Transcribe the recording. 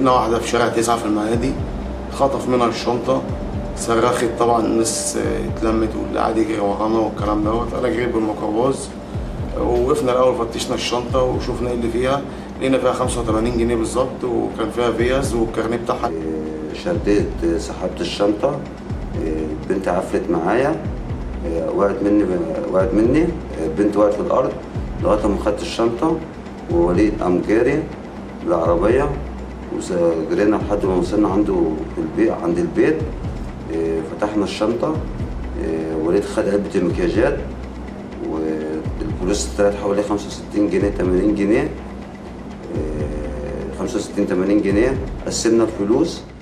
جبنا واحده في شارع تسعة في المعادي خطف منها الشنطه صرخت طبعا الناس آه، اتلمت واللي قاعد يجري ورانا والكلام دوت انا جريت بالميكروباص ووقفنا الاول فتشنا الشنطه وشوفنا ايه اللي فيها لقينا فيها 85 جنيه بالظبط وكان فيها فيز والكارنيه بتاعها شديت سحبت الشنطة البنت عفلت معايا وقعت مني وقعت مني البنت وقعت في الأرض لغاية ما خدت الشنطة ووليد قام جاري بالعربية وجرينا لحد ما وصلنا عنده في البيت عند البيت فتحنا الشنطة وليد خد علبة المكياجات والفلوس طلعت حوالي 65 جنيه 80 جنيه 65 80 جنيه قسمنا الفلوس